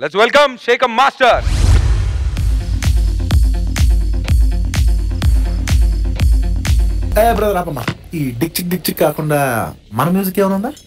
Let's welcome Sekhar master ఏ brother ఆపమ్మా ఈ డిక్ చిక్ డిక్ చిక్ కాకుండా మన మ్యూజిక్ ఏమైనా ఉందా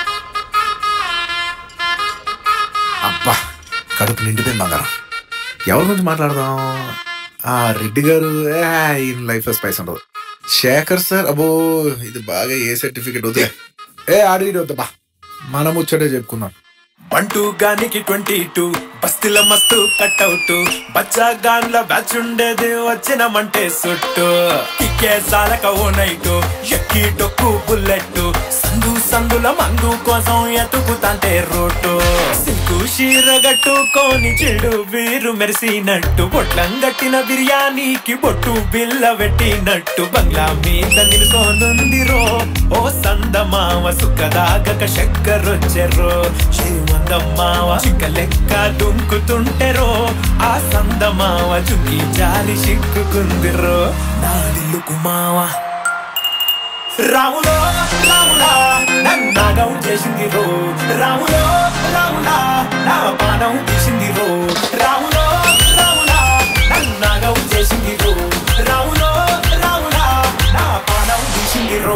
అబ్బా కడుపు నిండిపోయింది బంగారం ఎవరి గురించి మాట్లాడదాం ఆ రెడ్డి గారు ఏ, ఈయన లైఫ్ లో స్పైస్ ఉండదు శేఖర్ సార్ అబ్బో ఇది బాగా ఏ సర్టిఫికెట్ వద్దు ఏ ఆడి వద్దబ్బా మనం ముచ్చటే చెప్పుకుందాం బంటూ గానికి ట్వంటీ టూ బస్తీల మస్తు కట్అవుట్ బచ్చా గాన్ల బ్యాచ్ ఉండేది వచ్చినమంటే సుట్టు కిక్కే సాలక ఓ నైటు ఎక్కి డొక్కు బుల్లెట్ సందు సందుల మందు కోసం ఎతుకుతాంటే రోడ్డు సిల్కు షీర గట్టుకొని చెడు వీరు మెరిసినట్టు పొట్లం గట్టిన బిర్యానీకి బొట్టు బిల్ల పెట్టినట్టు బంగ్లా మీద నిలుసోనుందిరో ఓ సందమావ సుఖదాగక చక్కరొచ్చెరో శ్రీమందమ్మావ చిక్క లెక్క దుంకుతుంటెరో ఆ సందమావ చుంకి జాలి సిక్కుకుందిరో నాదిల్లుకు మావా రాములో రాములా నన్నాగం చేసింది రో రాములో రాములా నా పానం తీసింది రో రాములో రాములా నన్నాగం చేసింది రో రాములో రాములా నా పానం తీసింది రో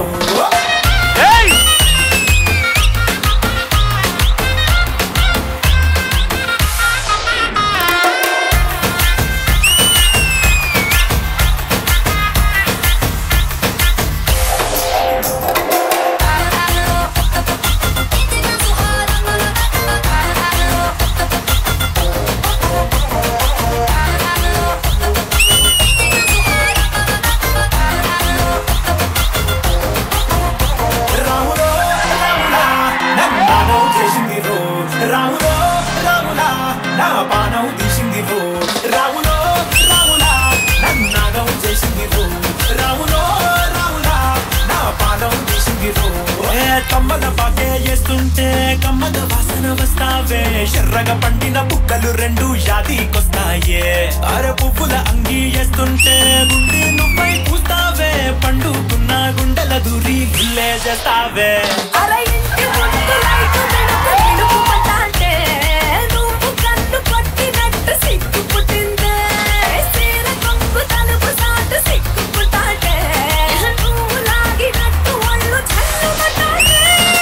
రాములో రాములా నన్నాగం చేసింది రో రాములో రాములా నా పానం తీసింది రో రాములో రాములా నన్నాగం చేసింది రో రాములో రాములా నా పానం తీసింది రో ఏ కమ్మల పాకే చేస్తుంటే కమ్మల వాసన వస్తావే ఎర్రగా పండిన బుక్కలు రెండు యాదికొస్తాయే అరే పువ్వుల అంగి వేస్తుంటే గుండి నువ్వై పూస్తావే పండుకున్న గుండెల దూరి గిల్లే చేస్తావే అరే ఇంటి ముందు లైటు వెనుక నిలుపు పట్టాంటే నువ్వు కన్ను కొట్టినట్టు సిగ్గు పుట్టిందే సీర కొంగు తలుపు సాటు సిగ్గు పుట్టాంటే నువ్వు లాగినట్టు ఒళ్ళు చల్లు పట్టాంటే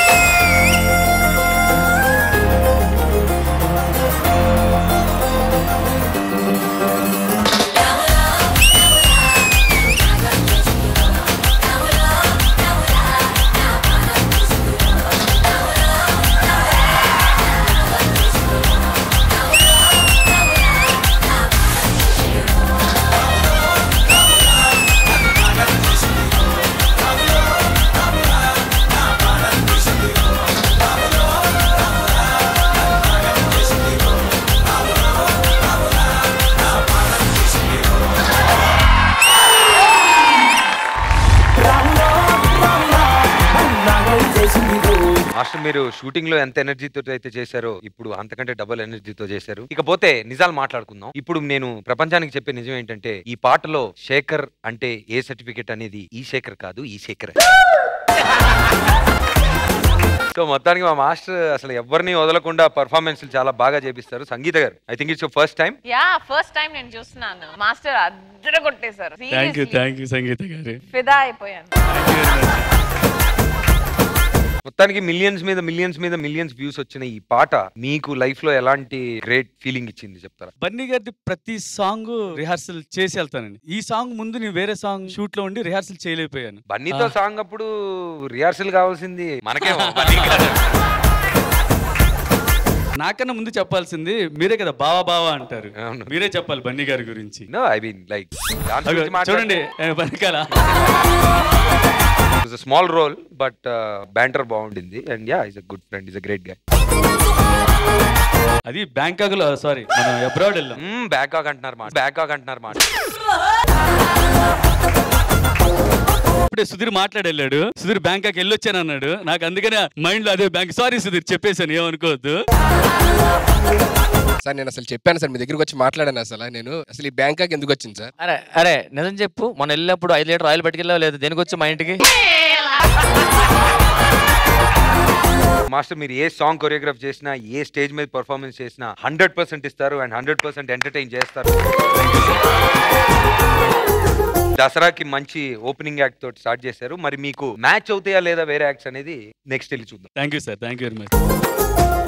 మాస్టర్ మీరు షూటింగ్ లో ఎంత ఎనర్జీతో అయితే చేశారో ఇప్పుడు అంతకంటే డబుల్ ఎనర్జీతో చేశారు ఇకపోతే నిజాలు మాట్లాడుకుందాం ఇప్పుడు నేను ప్రపంచానికి చెప్పే నిజం ఏంటంటే ఈ పాటలో శేఖర్ అంటే ఏ సర్టిఫికెట్ అనేది ఈ శేఖర్ కాదు ఈ శేఖర్ సో మొత్తానికి మా మాస్టర్ అసలు ఎవరిని వదలకుండా పర్ఫార్మెన్స్ చాలా బాగా చేపిస్తారు సంగీత గారు I think it's first time yeah first time నేను చూస్తున్నాను మాస్టర్ అద్దర కొట్టేశారు thank you Seriously. Thank you Sangeetha గారు ఫిదా అయిపోయాను మొత్తానికి మిలియన్స్ మీద మిలియన్స్ మీద మిలియన్స్ వ్యూస్ వచ్చిన ఈ పాట మీకు లైఫ్ లో ఎలాంటి గ్రేట్ ఫీలింగ్ ఇచ్చింది చెప్తారా బన్నీ గారి ప్రతి సాంగ్ రిహార్సల్ చేసి వెళ్తానండి ఈ సాంగ్ ముందు నేను వేరే సాంగ్ షూట్ లో ఉండి రిహార్సల్ చేయలేకపోయాను బన్నీతో ఆ. సాంగ్ అప్పుడు రిహార్సల్ కావాల్సింది మనకేమో బన్నీ కాదు. నాకన్నా ముందు చెప్పాల్సింది మీరే కదా బావా బావా అంటారు అవును. మీరే చెప్పాలి బన్నీ గారి గురించి No, I mean, like, dance అగో, గురించి చూడండి ఏ, వెనకాల స్మాల్ రోల్ బట్ బ్యాంటర్ బాగుండింది and yeah is a good friend is a great గా అది బ్యాంకాక్ లో సారీ మనం అబ్రాడ్ వెళ్ళాం బ్యాకాక్ అంటున్నారు మాట బ్యాకాక్ అంటున్నారు మాట ఇప్పుడే సుధీర్ మాట్లాడెళ్ళాడు సుధీర్ బ్యాంకాక్ వెళ్ళొచ్చాను అన్నాడు నాకు అందుకనే మైండ్ లో అదే బ్యాంక్ సారీ సుధీర్ చెప్పేశాను ఏమనుకోవద్దు సార్ నేను అసలు చెప్పాను సార్ మీ దగ్గరికి వచ్చి మాట్లాడాను అసలు నేను అసలు ఈ బ్యాంకాక్ ఎందుకు వచ్చింది సార్ అరే అరే నిజం చెప్పు మొన్న వెళ్ళినప్పుడు ఐదు లీటర్ ఆయిల్ పట్టుకెళ్ళావు లేదు దేనికి వచ్చి మా ఇంటికి మాస్టర్ మీరు ఏ సాంగ్ కొరియోగ్రాఫ్ చేసినా ఏ స్టేజ్ మీద పర్ఫార్మెన్స్ చేసినా హండ్రెడ్ పర్సెంట్ ఇస్తారు అండ్ హండ్రెడ్ పర్సెంట్ ఎంటర్టైన్ చేస్తారు దసరాకి మంచి ఓపెనింగ్ యాక్ట్ తోటి స్టార్ట్ చేశారు మరి మీకు మ్యాచ్ అవుతాయా లేదా వేరే యాక్ట్స్ అనేది నెక్స్ట్ వెళ్ళి చూద్దాం thank you sir thank you very much